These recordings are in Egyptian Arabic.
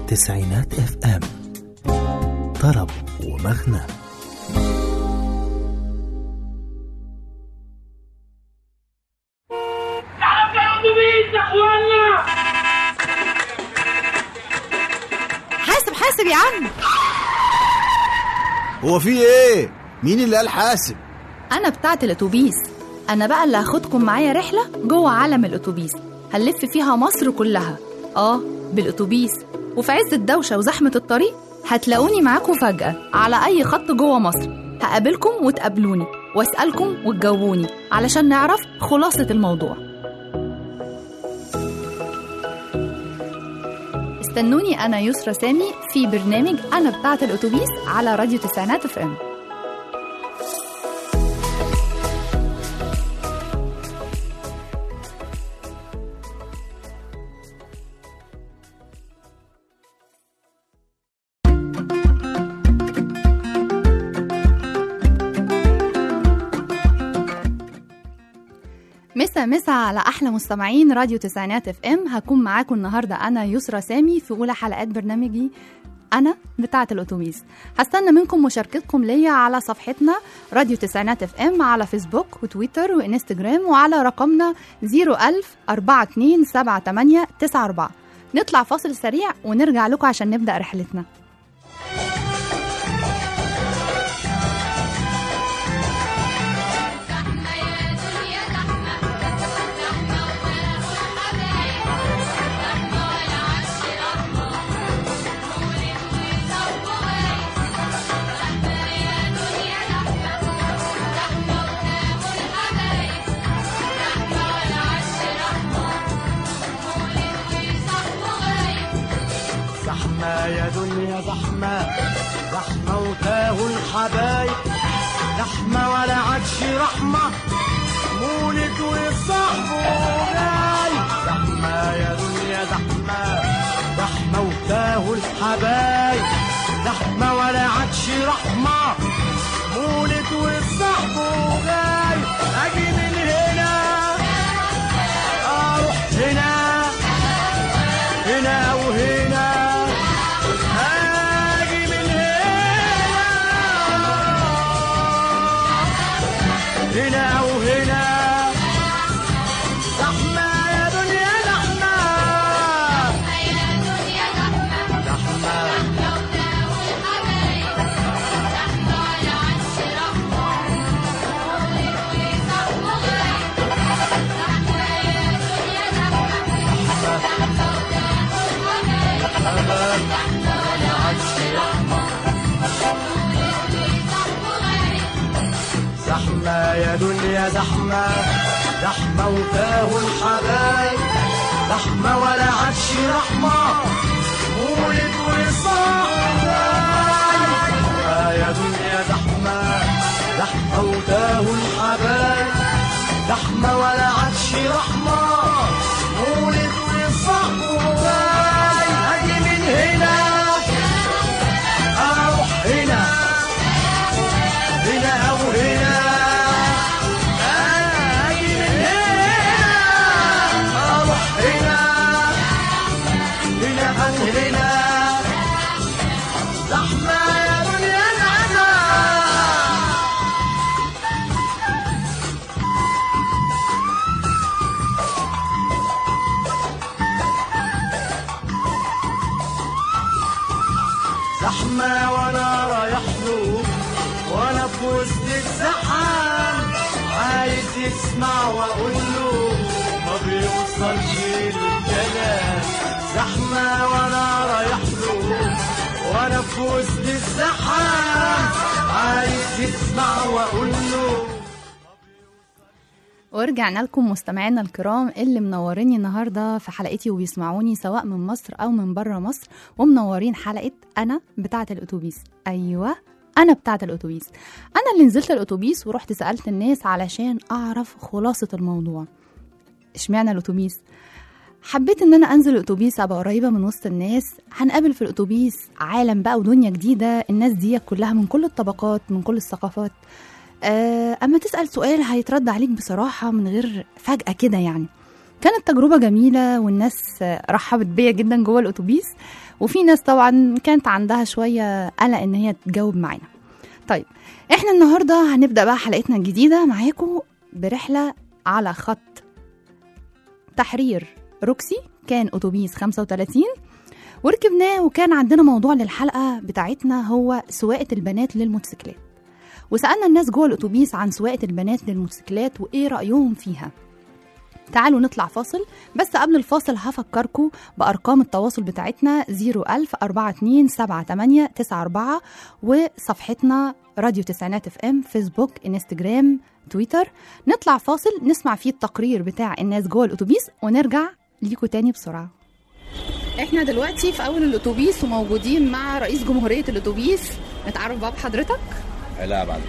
تسعينات اف ام طرب ومغنى تعالوا يا اتوبيس يا اخوانا حاسب حاسب يا عم هو في ايه مين اللي قال حاسب انا بتاعت الاتوبيس انا بقى اللي هاخدكم معايا رحله جوه عالم الاتوبيس هنلف فيها مصر كلها اه بالاتوبيس وفي عز الدوشه وزحمه الطريق هتلاقوني معاكم فجاه على اي خط جوه مصر هقابلكم وتقابلوني واسالكم وتجاوبوني علشان نعرف خلاصه الموضوع استنوني انا يسرا سامي في برنامج انا بتاعت الاتوبيس على راديو تسعينات اف ام مسا مسا على احلى مستمعين راديو تسعينات اف ام هكون معاكم النهارده انا يسرا سامي في اولى حلقات برنامجي انا بتاعه الاتوبيس هستنى منكم مشاركتكم ليا على صفحتنا راديو تسعينات اف ام على فيسبوك وتويتر وانستجرام وعلى رقمنا 01000 427894 نطلع فاصل سريع ونرجع لكم عشان نبدا رحلتنا زحمة يا دنيا زحمة زحمة وتاهوا الحبايب زحمة ولا عادش رحمة مولد وصاحبه جاي زحمة يا دنيا زحمة زحمة وتاهوا الحبايب زحمة ولا عادش رحمة مولد وصاحبه جاي أجي من هنا أروح هنا هنا وهنا اجي من هنا هنا وهنا زحمة يا دنيا زحمة زحمة زحمة يا دنيا زحمة زحمة وتاهوا الحبايب زحمة ولا عادش رحمة مولد وصاحب زحمة يا دنيا زحمة زحمة وتاهوا الحبايب زحمة ولا عادش رحمة مولد وصاحب أجي من هنا أروح هنا هنا أو هنا أجي من هنا أروح هنا هنا أو هنا زحمة يا دنيا زحمة زحمة وانا رايح له وانا في وسط الزحام عايز يسمع واقول له ما بيوصلش الكلام زحمة وانا رايح له وانا في وسط الزحام عايز يسمع واقول له ورجعنا لكم مستمعينا الكرام اللي منوريني النهارده في حلقتي وبيسمعوني سواء من مصر او من بره مصر ومنورين حلقه انا بتاعه الاتوبيس ايوه انا بتاعه الاتوبيس انا اللي نزلت الاتوبيس ورحت سالت الناس علشان اعرف خلاصه الموضوع اشمعنى الاتوبيس حبيت ان انا انزل الاتوبيس ابقى قريبه من وسط الناس هنقابل في الاتوبيس عالم بقى ودنيا جديده الناس دي كلها من كل الطبقات من كل الثقافات آه، اما تسال سؤال هيترد عليك بصراحه من غير فجاه كده يعني كانت تجربة جميلة والناس رحبت بيا جدا جوه الأتوبيس وفي ناس طبعا كانت عندها شوية قلق إن هي تجاوب معانا طيب احنا النهاردة هنبدأ بقى حلقتنا الجديدة معاكم برحلة على خط تحرير روكسي كان أتوبيس 35 وركبناه وكان عندنا موضوع للحلقة بتاعتنا هو سواقة البنات للموتوسيكلات وسألنا الناس جوه الأتوبيس عن سواقة البنات للموتوسيكلات وإيه رأيهم فيها تعالوا نطلع فاصل بس قبل الفاصل هفكركم بأرقام التواصل بتاعتنا 01000 42 78 94 وصفحتنا راديو تسعينات اف ام فيسبوك انستجرام تويتر نطلع فاصل نسمع فيه التقرير بتاع الناس جوه الأتوبيس ونرجع ليكوا تاني بسرعة احنا دلوقتي في اول الاتوبيس وموجودين مع رئيس جمهوريه الاتوبيس نتعرف بقى بحضرتك لا بعد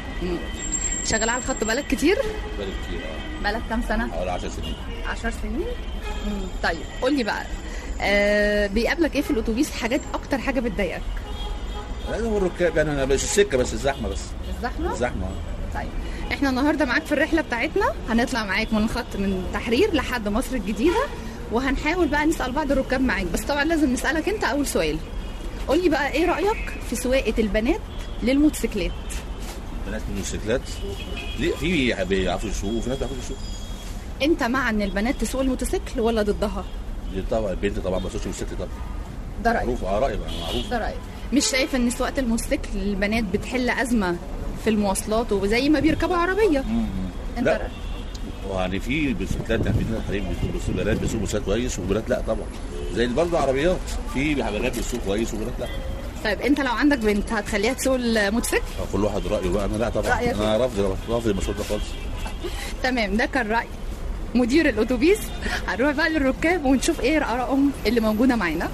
شغال على الخط بقالك كتير بالي كتير اه بقالك كام سنه حوالي 10 سنين 10 سنين مم. طيب قول لي بقى آه بيقابلك ايه في الاتوبيس حاجات اكتر حاجه بتضايقك لازم هو الركاب يعني انا مش السكه بس الزحمه بس الزحمه الزحمه طيب احنا النهارده معاك في الرحله بتاعتنا هنطلع معاك من الخط من تحرير لحد مصر الجديده وهنحاول بقى نسال بعض الركاب معاك بس طبعا لازم نسالك انت اول سؤال قول لي بقى ايه رايك في سواقه البنات للموتوسيكلات بنات من الموتوسيكلات ليه في بيعرفوا يسوقوا وفي ناس بيعرفوا يسوقوا انت مع ان البنات تسوق الموتوسيكل ولا ضدها دي طبعا البنت طبعا ما تسوقش موتوسيكل طبعا ده رايك معروف اه رايي بقى معروف ده رايك مش شايف ان سواقه الموتوسيكل للبنات بتحل ازمه في المواصلات وزي ما بيركبوا عربيه انت لا. رأيك؟ يعني في موتوسيكلات يعني في ناس حريم بيسوقوا بنات بيسوقوا موتوسيكلات كويس وبنات لا طبعا زي برضه عربيات في بنات بيسوقوا كويس وبنات لا طيب انت لو عندك بنت هتخليها تسوق الموتوسيكل كل واحد رايه بقى انا لا طبعا رأيك انا رافض رافض المشروع ده خالص تمام ده كان راي مدير الاتوبيس هنروح بقى للركاب ونشوف ايه ارائهم اللي موجوده معانا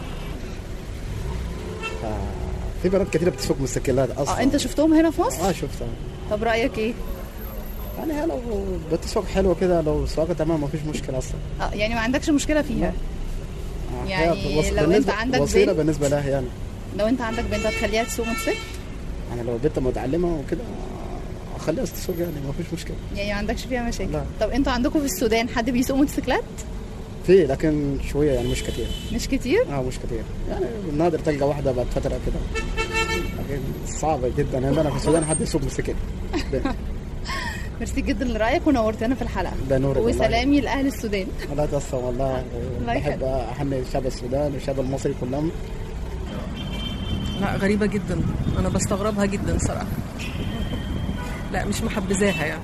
في بنات كتير بتسوق موتوسيكلات اصلا اه انت شفتهم هنا في مصر اه شفتها طب رايك ايه يعني هي لو بتسوق حلوه كده لو سواقه تمام ما فيش مشكله اصلا اه يعني ما عندكش مشكله فيها آه، يعني هي وص- لو أنت بالنسبة- عندك وسيله بنت- بالنسبه لها يعني لو انت عندك بنت هتخليها تسوق موتوسيكل يعني لو بنت متعلمه وكده آه، اخليها تسوق يعني ما فيش مشكله يعني ما عندكش فيها مشاكل لا. طب انتوا عندكم في السودان حد بيسوق موتوسيكلات في لكن شويه يعني مش كتير مش كتير اه مش كتير يعني نادر تلقى واحده بعد فتره كده لكن صعبه جدا عندنا في السودان حد يسوق موتوسيكل ميرسي جدا لرايك ونورتنا في الحلقه ده نورك والله. وسلامي لاهل السودان لا تقصر والله الله بحب يخليك. احني شعب السودان والشعب المصري كلهم لا غريبة جدا أنا بستغربها جدا صراحة لا مش محبذاها يعني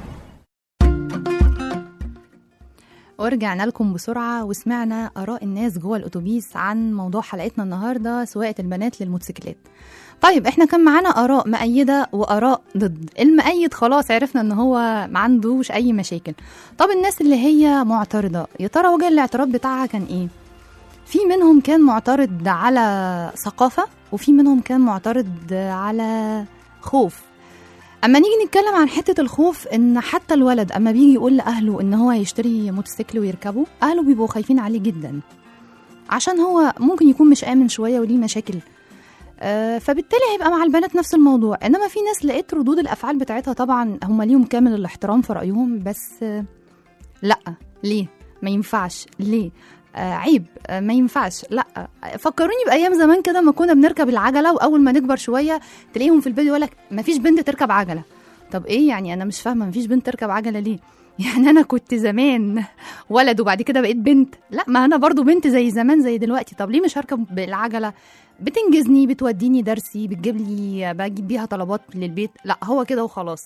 ورجعنا لكم بسرعة وسمعنا آراء الناس جوه الأتوبيس عن موضوع حلقتنا النهاردة سواقة البنات للموتوسيكلات طيب احنا كان معانا آراء مأيدة وآراء ضد المأيد خلاص عرفنا ان هو ما عندوش أي مشاكل طب الناس اللي هي معترضة يا ترى وجه الاعتراض بتاعها كان ايه في منهم كان معترض على ثقافة وفي منهم كان معترض على خوف اما نيجي نتكلم عن حته الخوف ان حتى الولد اما بيجي يقول لاهله ان هو هيشتري موتوسيكل ويركبه اهله بيبقوا خايفين عليه جدا عشان هو ممكن يكون مش امن شويه وليه مشاكل آه، فبالتالي هيبقى مع البنات نفس الموضوع انما في ناس لقيت ردود الافعال بتاعتها طبعا هم ليهم كامل الاحترام في رايهم بس آه، لا ليه ما ينفعش ليه آه عيب آه ما ينفعش لا آه، فكروني بايام زمان كده ما كنا بنركب العجله واول ما نكبر شويه تلاقيهم في الفيديو يقول لك ما فيش بنت تركب عجله طب ايه يعني انا مش فاهمه ما فيش بنت تركب عجله ليه يعني انا كنت زمان ولد وبعد كده بقيت بنت لا ما انا برضو بنت زي زمان زي دلوقتي طب ليه مش هركب بالعجله بتنجزني بتوديني درسي بتجيب لي بجيب بيها طلبات للبيت لا هو كده وخلاص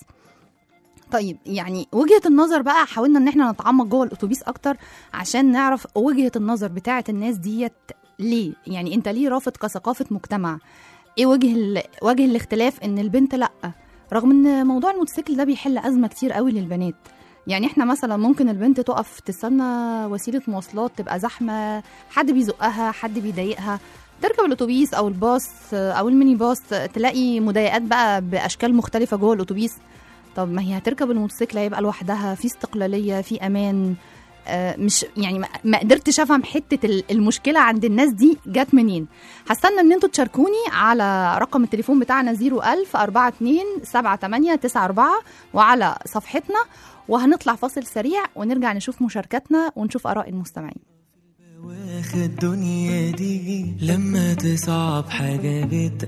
طيب يعني وجهه النظر بقى حاولنا ان احنا نتعمق جوه الاتوبيس اكتر عشان نعرف وجهه النظر بتاعه الناس ديت ليه يعني انت ليه رافض كثقافه مجتمع ايه وجه ال... وجه الاختلاف ان البنت لا رغم ان موضوع الموتوسيكل ده بيحل ازمه كتير قوي للبنات يعني احنا مثلا ممكن البنت تقف تستنى وسيله مواصلات تبقى زحمه حد بيزقها حد بيضايقها تركب الاتوبيس او الباص او الميني باص تلاقي مضايقات بقى باشكال مختلفه جوه الاتوبيس طب ما هي هتركب الموتوسيكل هيبقى لوحدها في استقلاليه في امان آه، مش يعني ما- ما قدرتش افهم حته ال- المشكله عند الناس دي جت منين هستنى ان انتوا تشاركوني على رقم التليفون بتاعنا 01000 42 78 94 وعلى صفحتنا وهنطلع فاصل سريع ونرجع نشوف مشاركاتنا ونشوف اراء المستمعين واخد الدنيا دي لما تصعب حاجة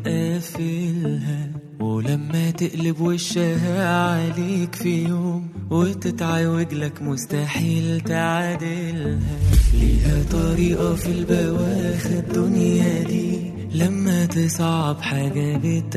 بتقفلها ولما تقلب وشها عليك في يوم وتتعوج لك مستحيل تعادلها ليها طريقة في البواخر الدنيا دي لما تصعب حاجة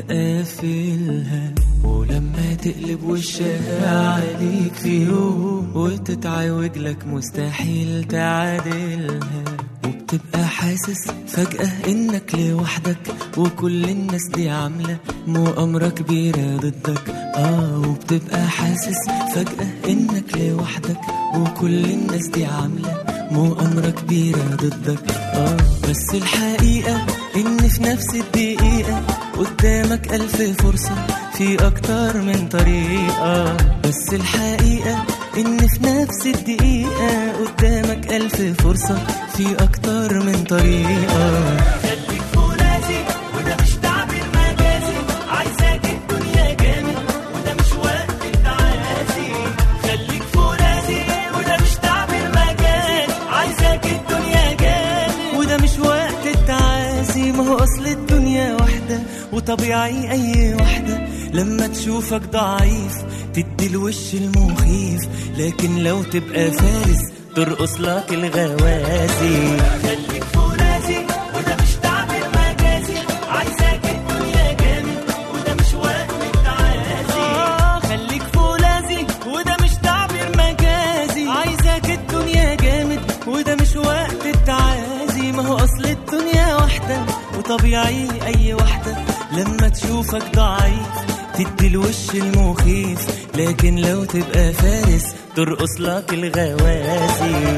بتقفلها ولما تقلب وشها عليك في يوم وتتعوج لك مستحيل تعادلها وبتبقى حاسس فجأة انك لوحدك وكل الناس دي عاملة مؤامرة كبيرة ضدك اه وبتبقى حاسس فجأة انك لوحدك وكل الناس دي عاملة مؤامرة كبيرة ضدك اه بس الحقيقة ان في نفس الدقيقة قدامك ألف فرصة في أكتر من طريقة بس الحقيقة إن في نفس الدقيقة قدامك ألف فرصة في أكتر من طريقة خليك فولاذي وده مش تعبير مجازي عايزاك الدنيا جامد وده مش وقت التعازي خليك فولاذي وده مش تعبير مجازي عايزاك الدنيا جامد وده مش وقت التعازي ما هو أصل الدنيا واحدة وطبيعي أي واحدة لما تشوفك ضعيف تدي الوش المخيف لكن لو تبقى فارس ترقص لك الغوازي خليك فولاذي وده مش تعبير مجازي عايزاك الدنيا جامد وده مش وقت التعازي آه خليك فولاذي وده مش تعبير مجازي عايزاك الدنيا جامد وده مش وقت التعازي ما هو اصل الدنيا واحدة وطبيعي اي واحدة لما تشوفك ضعيف تدي الوش المخيف لكن لو تبقى فارس ترقص لك الغواسي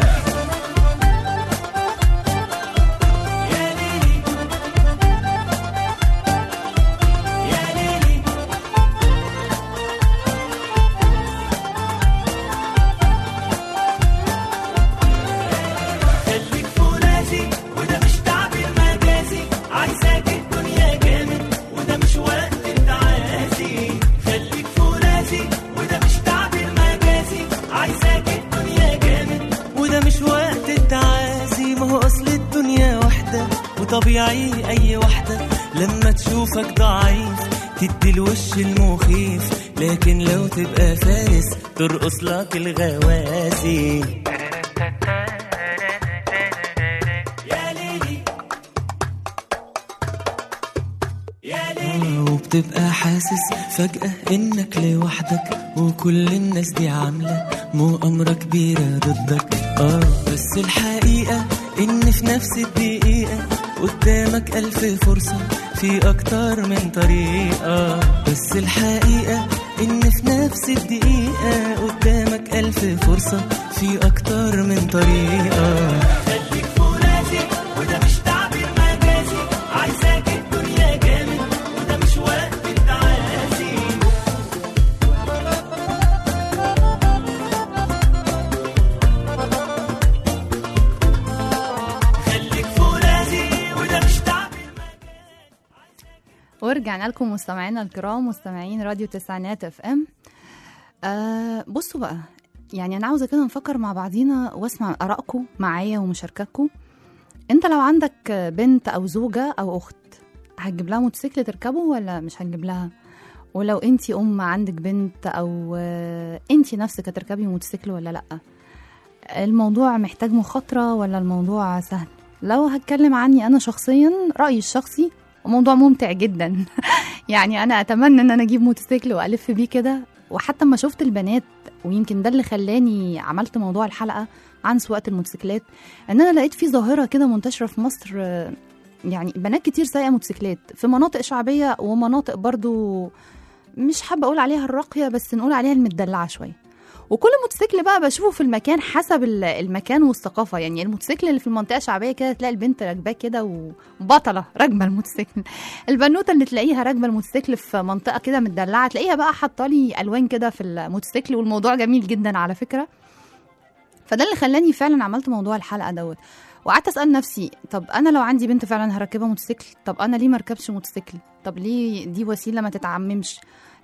يا ليلي يا ليلي خليك فولاذي وده مش تعبير مجازي عايزاك الدنيا جامد وده مش وقت التعازي خليك فولاذي وده مش تعبير مجازي عايزاك الدنيا جامد وده مش وقت التعازي ما هو اصل الدنيا واحدة وطبيعي اي واحدة لما تشوفك ضعيف تدي الوش المخيف لكن لو تبقى فارس ترقص لك الغواسي يا ليلي يا ليلي وبتبقى حاسس فجأة إنك لوحدك وكل الناس دي عاملة مؤامرة كبيرة ضدك آه بس الحقيقة إن في نفس الدقيقة قدامك ألف فرصة في أكتر من طريقة بس الحقيقة إن في نفس الدقيقة قدامك ألف فرصة في أكتر من طريقة خليك فولاذي وده مش تعبير مجازي عايزاك الدنيا جامد وده مش وقت التعازي خليك فولاذي وده مش تعبير ورجعنا لكم مستمعينا الكرام مستمعين راديو تسعينات اف ام آه بصوا بقى يعني انا عاوزه كده نفكر مع بعضينا واسمع ارائكم معايا ومشاركاتكم انت لو عندك بنت او زوجه او اخت هتجيب لها موتوسيكل تركبه ولا مش هتجيب لها ولو انت ام عندك بنت او انت نفسك هتركبي موتوسيكل ولا لا الموضوع محتاج مخاطره ولا الموضوع سهل لو هتكلم عني انا شخصيا رايي الشخصي موضوع ممتع جدا يعني انا اتمنى ان انا اجيب موتوسيكل والف بيه كده وحتى ما شفت البنات ويمكن ده اللي خلاني عملت موضوع الحلقه عن سواقه الموتوسيكلات ان انا لقيت في ظاهره كده منتشره في مصر آه، يعني بنات كتير سايقه موتوسيكلات في مناطق شعبيه ومناطق برضو مش حابه اقول عليها الراقيه بس نقول عليها المدلعه شويه وكل موتوسيكل بقى بشوفه في المكان حسب ال- المكان والثقافه يعني الموتوسيكل اللي في المنطقه الشعبيه كده تلاقي البنت راكباه كده وبطله راكبه الموتوسيكل البنوته اللي تلاقيها راكبه الموتوسيكل في منطقه كده مدلعه تلاقيها بقى حاطه لي الوان كده في الموتوسيكل والموضوع جميل جدا على فكره فده اللي خلاني فعلا عملت موضوع الحلقه دوت وقعدت اسال نفسي طب انا لو عندي بنت فعلا هركبها موتوسيكل طب انا ليه ما اركبش موتوسيكل طب ليه دي وسيله ما تتعممش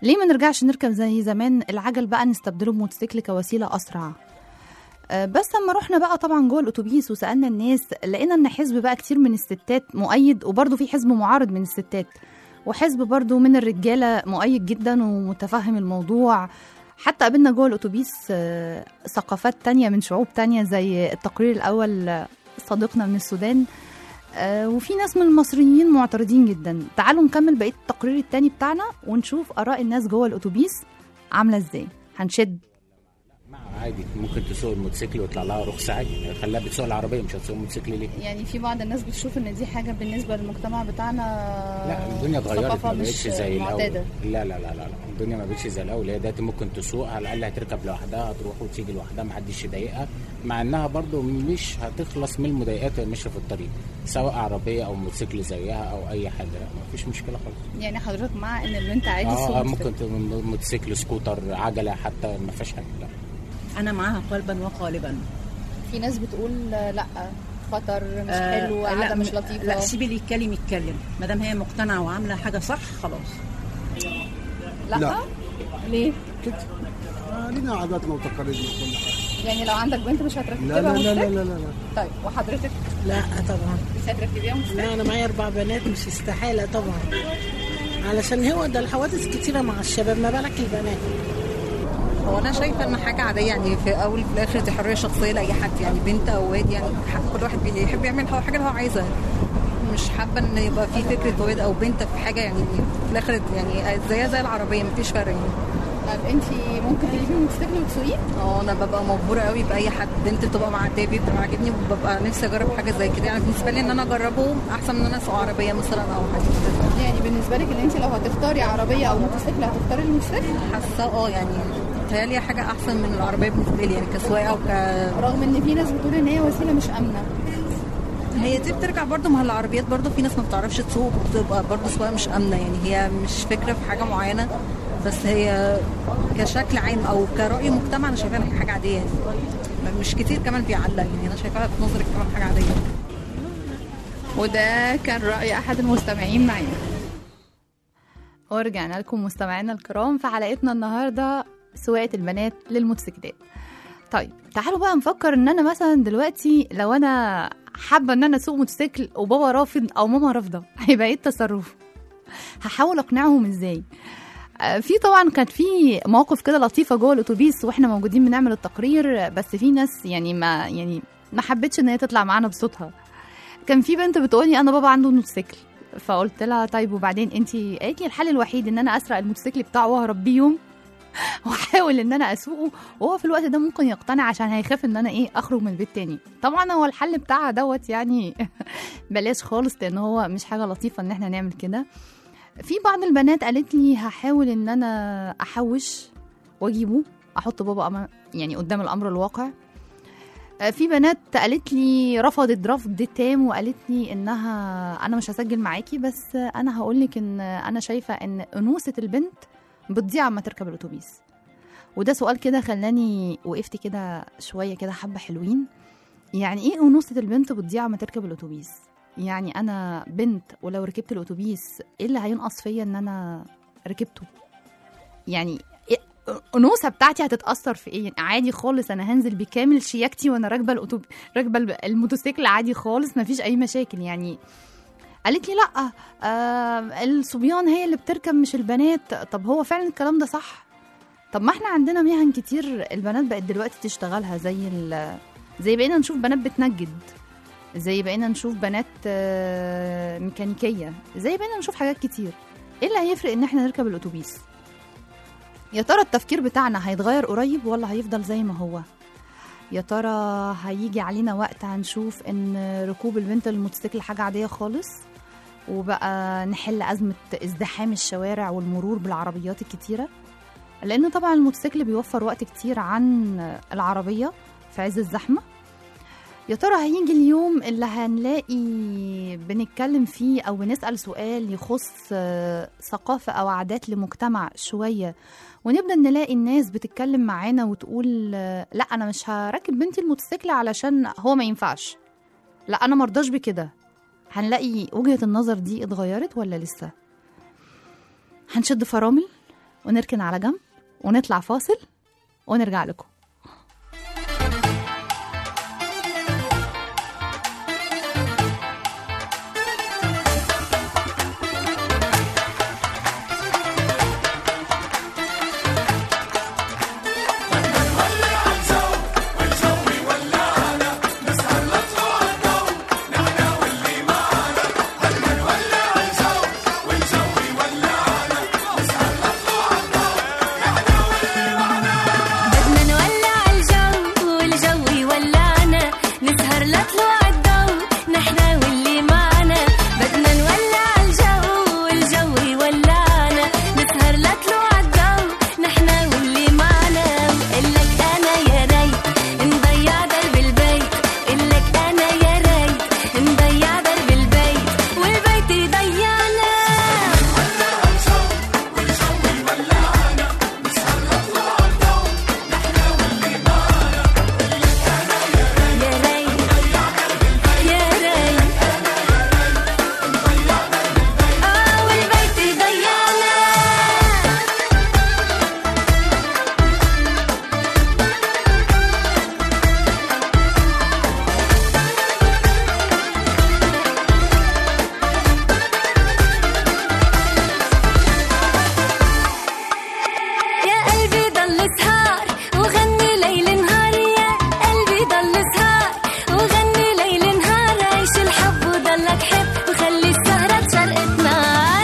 ليه ما نرجعش نركب زي زمان العجل بقى نستبدله بموتوسيكل كوسيله اسرع آه، بس لما رحنا بقى طبعا جوه الاتوبيس وسالنا الناس لقينا ان حزب بقى كتير من الستات مؤيد وبرضه في حزب معارض من الستات وحزب برضه من الرجاله مؤيد جدا ومتفهم الموضوع حتى قابلنا جوه الاتوبيس آه، ثقافات تانية من شعوب تانية زي التقرير الاول آه، صديقنا من السودان آه، وفي ناس من المصريين معترضين جدا تعالوا نكمل بقيه التقرير التاني بتاعنا ونشوف اراء الناس جوه الاتوبيس عامله ازاي هنشد عادي ممكن تسوق الموتوسيكل ويطلع لها رخصه عادي خليها بتسوق العربيه مش هتسوق الموتوسيكل ليه؟ يعني في بعض الناس بتشوف ان دي حاجه بالنسبه للمجتمع بتاعنا لا الدنيا اتغيرت ثقافة ما مش بقتش زي الاول معتادة. لا لا لا لا لا الدنيا ما بقتش زي الاول هي دلوقتي ممكن تسوق على الاقل هتركب لوحدها هتروح وتيجي لوحدها ما حدش يضايقها مع انها برضو مش هتخلص من المضايقات وهي ماشيه في الطريق سواء عربيه او موتوسيكل زيها او اي حاجه لا ما فيش مشكله خالص يعني حضرتك مع ان البنت عادي اه تسوق آه، موتوسيكل. ممكن ت- موتوسيكل سكوتر عجله حتى ما فيهاش حاجه لا انا معاها قلبا وقالبا في ناس بتقول لا خطر مش آه، حلو لا، عاده مش م- لطيفه لا سيبي اللي يتكلم يتكلم ما دام هي مقتنعه وعامله حاجه صح خلاص لا, لا. ليه كده آه، لينا عاداتنا وتقاليدنا وكل حاجه يعني لو عندك بنت مش هتركبها لا لا لا لا موتوسيكل؟ لا, لا, لا. طيب وحضرتك لا طبعا مش هتركبيها موتوسيكل لا انا معايا اربع بنات مش استحاله طبعا علشان هو ده الحوادث كتيره مع الشباب ما بالك البنات هو انا شايفه ان حاجه عاديه يعني في اول في الاخر دي حريه شخصيه لاي حد يعني بنت او واد يعني حق كل واحد بيحب يعمل الحاجه اللي هو عايزها مش حابه ان يبقى في فكره واد او بنت في حاجه يعني في الاخر يعني زيها زي العربيه مفيش فرق يعني طب انت ممكن تجيبي موتوسيكل وتسوقيه؟ اه انا ببقى مبهوره قوي باي حد بنت بتبقى معديه بيه بتبقى عاجبني وببقى نفسي اجرب حاجه زي كده يعني بالنسبه لي ان انا اجربه احسن من ان انا اسوق عربيه مثلا او حاجه كده يعني بالنسبه لك ان انت لو هتختاري عربيه او موتوسيكل هتختاري الموتوسيكل؟ حاسه اه يعني بتهيألي حاجه احسن من العربيه بالنسبه لي يعني كسواقه وك رغم ان في ناس بتقول ان هي وسيله مش امنه هي دي بترجع برضو مع العربيات برضو في ناس ما بتعرفش تسوق وبتبقى برضو سواقه مش امنه يعني هي مش فكره في حاجه معينه بس هي كشكل عام او كرأي مجتمع انا شايفاها إنها حاجه عاديه يعني مش كتير كمان بيعلق يعني انا شايفاها في نظري كمان حاجه عاديه وده كان رأي أحد المستمعين معانا ورجعنا لكم مستمعينا الكرام في حلقتنا النهاردة سواقة البنات للموتوسيكلات طيب تعالوا بقى نفكر ان انا مثلا دلوقتي لو انا حابة ان انا اسوق موتوسيكل وبابا رافض او ماما رافضة هيبقى ايه التصرف هحاول اقنعهم ازاي آه، في طبعا كانت في مواقف كده لطيفه جوه الاتوبيس واحنا موجودين بنعمل التقرير بس في ناس يعني ما يعني ما حبتش ان هي تطلع معانا بصوتها كان في بنت بتقولي انا بابا عنده موتوسيكل فقلت لها طيب وبعدين انت قالت لي الحل الوحيد ان انا اسرق الموتوسيكل بتاعه واهرب بيه يوم واحاول ان انا اسوقه وهو في الوقت ده ممكن يقتنع عشان هيخاف ان انا ايه اخرج من البيت تاني طبعا هو الحل بتاعها دوت يعني بلاش خالص لان هو مش حاجه لطيفه ان احنا نعمل كده في بعض البنات قالت لي هحاول ان انا احوش واجيبه احط بابا أما يعني قدام الامر الواقع آه، في بنات قالت لي رفضت رفض تام وقالت لي انها انا مش هسجل معاكي بس انا هقول لك ان انا شايفه ان انوثه البنت بتضيع اما تركب الاتوبيس وده سؤال كده خلاني وقفت كده شويه كده حبه حلوين يعني ايه انوثه البنت بتضيع اما تركب الاتوبيس يعني انا بنت ولو ركبت الاتوبيس ايه اللي هينقص فيا ان انا ركبته يعني إيه- الانوثه بتاعتي هتتاثر في ايه يعني عادي خالص انا هنزل بكامل شياكتي وانا راكبه الاتوب راكبه الب- الموتوسيكل عادي خالص مفيش اي مشاكل يعني قالت لي لا آه الصبيان هي اللي بتركب مش البنات طب هو فعلا الكلام ده صح طب ما احنا عندنا مهن كتير البنات بقت دلوقتي تشتغلها زي ال- زي بقينا نشوف بنات بتنجد زي بقينا نشوف بنات آه، ميكانيكيه زي بقينا نشوف حاجات كتير ايه اللي هيفرق ان احنا نركب الاتوبيس يا ترى التفكير بتاعنا هيتغير قريب ولا هيفضل زي ما هو يا ترى هيجي علينا وقت هنشوف ان ركوب البنت الموتوسيكل حاجه عاديه خالص وبقى نحل ازمه ازدحام الشوارع والمرور بالعربيات الكتيره لان طبعا الموتوسيكل بيوفر وقت كتير عن العربيه في عز الزحمه يا ترى هيجي اليوم اللي هنلاقي بنتكلم فيه او بنسال سؤال يخص آه، ثقافه او عادات لمجتمع شويه ونبدا نلاقي الناس بتتكلم معانا وتقول آه، لا انا مش هركب بنتي الموتوسيكل علشان هو ما ينفعش لا انا مرضاش بكده هنلاقي وجهه النظر دي اتغيرت ولا لسه هنشد فرامل ونركن على جنب ونطلع فاصل ونرجع لكم بدنا نولع الجو والجو يولعنا نسهر لطلوع الضو نحنا واللي معنا بدنا نولع الجو والجو يولعنا نسهر لطلوع الضو نحنا واللي معنا قلك انا يا ريت نضيع درب البيت قلك انا يا ريت نضيع درب البيت والبيت يضيعنا يا ريت يا ريت اه والبيت يضيعنا يا قلبي ضل سهر وغني ليل نهار يا قلبي ضل سهر وغني ليل نهار عيش الحب وضلك حب وخلي السهرة تشرقت نار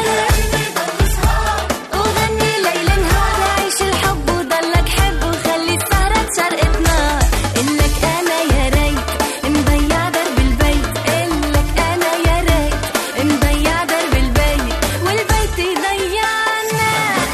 وغني ليل نهار عيش الحب وضلك حب وخلي السهرة تشرقت نار قلك انا يا ريت نضيع درب البيت قلك انا يا ريت نضيع درب البيت والبيت يضيعنا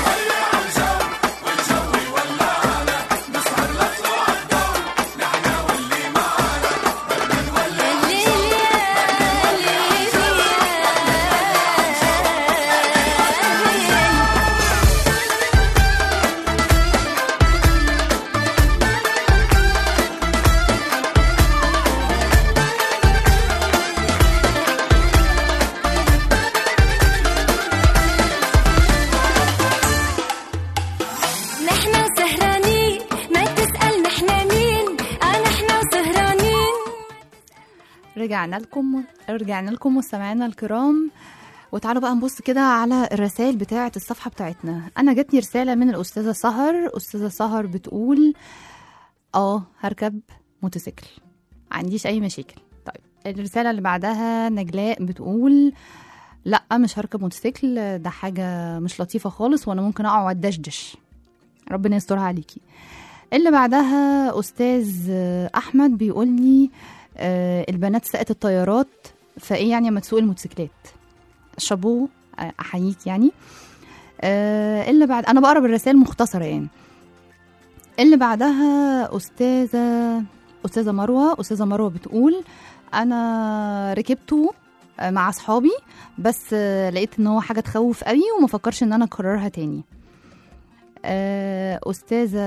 نحنا سهرانين ما تسأل نحنا مين اه نحنا سهرانين رجعنا لكم رجعنا لكم مستمعينا الكرام وتعالوا بقى نبص كده على الرسائل بتاعة الصفحة بتاعتنا أنا جاتني رسالة من الأستاذة سهر أستاذة سهر بتقول اه هركب موتوسيكل عنديش أي مشاكل طيب الرسالة اللي بعدها نجلاء بتقول لا مش هركب موتوسيكل ده حاجة مش لطيفة خالص وأنا ممكن أقع وأدشدش ربنا يسترها عليكي اللي بعدها أستاذ أحمد بيقول لي آه، البنات سقت الطيارات فإيه يعني لما تسوق الموتوسيكلات شابوه آه، أحييك يعني آه، اللي بعد أنا بقرا بالرسائل مختصرة يعني اللي بعدها أستاذة أستاذة مروة أستاذة مروة بتقول أنا ركبته آه، مع أصحابي بس آه، لقيت إن هو حاجة تخوف قوي وما فكرش إن أنا أكررها تاني آه، أستاذة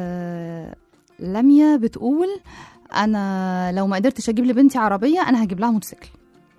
لميا بتقول أنا لو ما قدرتش أجيب لبنتي عربية أنا هجيب لها موتوسيكل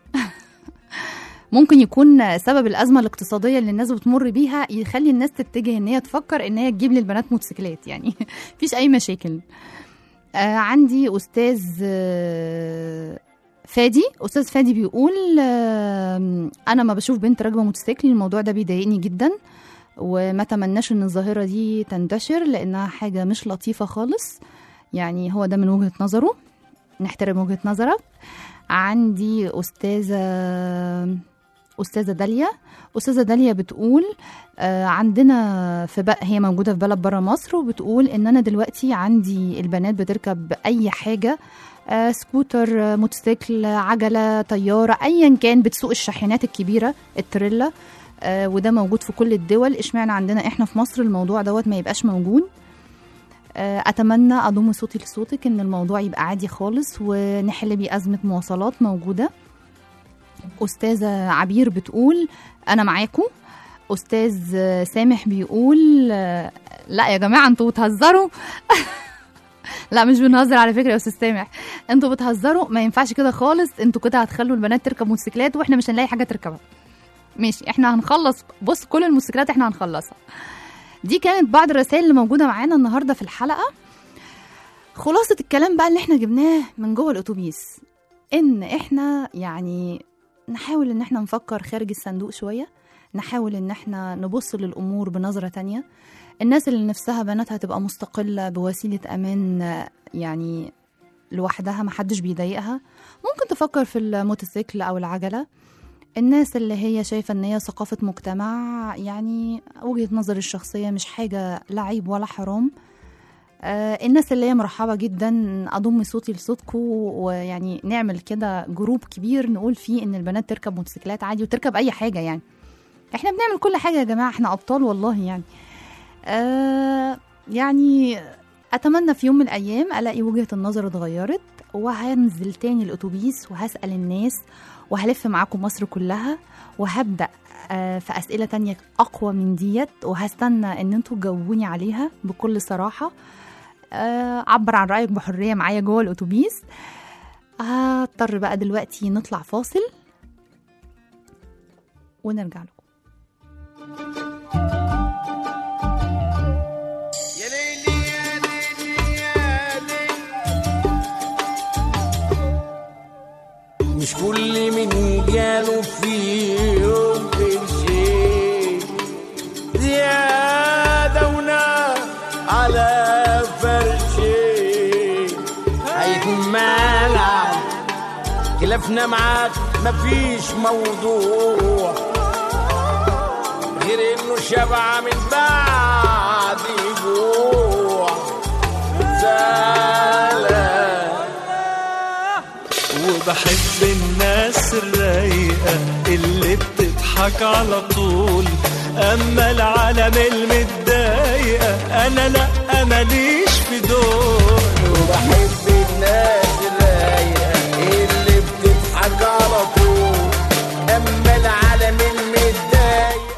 ممكن يكون سبب الأزمة الاقتصادية اللي الناس بتمر بيها يخلي الناس تتجه إن هي تفكر إن هي تجيب للبنات موتوسيكلات يعني مفيش أي مشاكل آه عندي أستاذ آه، فادي أستاذ فادي بيقول آه أنا ما بشوف بنت راكبة موتوسيكل الموضوع ده بيضايقني جدا وما تمناش ان الظاهره دي تنتشر لانها حاجه مش لطيفه خالص يعني هو ده من وجهه نظره نحترم وجهه نظرك عندي استاذه استاذه داليا استاذه داليا بتقول آه، عندنا في بقى هي موجوده في بلد بره مصر وبتقول ان انا دلوقتي عندي البنات بتركب اي حاجه آه، سكوتر آه، موتوسيكل عجله طياره ايا كان بتسوق الشاحنات الكبيره التريلا آه، وده موجود في كل الدول اشمعنى عندنا احنا في مصر الموضوع دوت ما يبقاش موجود آه، اتمنى اضم صوتي لصوتك ان الموضوع يبقى عادي خالص ونحل بيه ازمه مواصلات موجوده استاذه عبير بتقول انا معاكم استاذ آه، سامح بيقول آه، لا يا جماعه انتوا بتهزروا لا مش بنهزر على فكره يا استاذ سامح انتوا بتهزروا ما ينفعش كده خالص انتوا كده هتخلوا البنات تركب موتوسيكلات واحنا مش هنلاقي حاجه تركبها ماشي احنا هنخلص بص كل الموتوسيكلات احنا هنخلصها دي كانت بعض الرسائل اللي موجوده معانا النهارده في الحلقه خلاصه الكلام بقى اللي احنا جبناه من جوه الاتوبيس ان احنا يعني نحاول ان احنا نفكر خارج الصندوق شويه نحاول ان احنا نبص للامور بنظره تانية الناس اللي نفسها بناتها تبقى مستقله بوسيله امان آه، يعني لوحدها محدش بيضايقها ممكن تفكر في الموتوسيكل او العجله الناس اللي هي شايفه ان هي ثقافه مجتمع يعني وجهه نظري الشخصيه مش حاجه لا عيب ولا حرام آه، الناس اللي هي مرحبة جدا أضم صوتي لصوتكم ويعني نعمل كده جروب كبير نقول فيه إن البنات تركب موتوسيكلات عادي وتركب أي حاجة يعني إحنا بنعمل كل حاجة يا جماعة إحنا أبطال والله يعني آه يعني أتمنى في يوم من الأيام ألاقي وجهة النظر اتغيرت وهنزل تاني الأتوبيس وهسأل الناس وهلف معاكم مصر كلها وهبدأ آه، في أسئلة تانية أقوى من ديت وهستنى إن انتوا تجاوبوني عليها بكل صراحة آه، عبر عن رأيك بحرية معايا جوه الأتوبيس هضطر بقى دلوقتي نطلع فاصل ونرجع لكم مش كل من جاله في يوم شيء زيادة ونار على فرشي هيكون مالع خلافنا معاك مفيش موضوع غير انه شبع من بعد جوع زعلان وبحب الناس الرايقة اللي بتضحك على طول أما العالم المتضايقة أنا لأ ماليش في دول وبحب الناس الرايقة اللي بتضحك على طول أما العالم المتضايق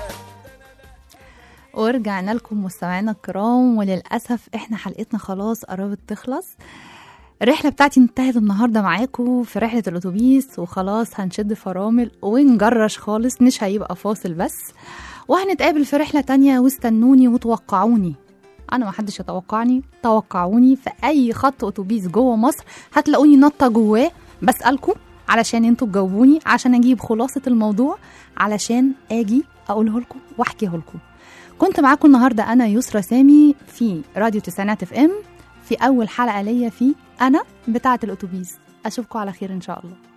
ورجعنا لكم مستمعينا الكرام وللأسف احنا حلقتنا خلاص قربت تخلص الرحلة بتاعتي انتهت النهاردة معاكم في رحلة الأتوبيس وخلاص هنشد فرامل ونجرش خالص مش هيبقى فاصل بس وهنتقابل في رحلة تانية واستنوني وتوقعوني أنا ما حدش يتوقعني توقعوني في أي خط أتوبيس جوه مصر هتلاقوني نطة جواه بسألكم علشان انتوا تجاوبوني عشان أجيب خلاصة الموضوع علشان أجي أقوله لكم وأحكيه لكم كنت معاكم النهارده انا يسرا سامي في راديو تسعينات اف ام في اول حلقه ليا في انا بتاعه الاتوبيس اشوفكم على خير ان شاء الله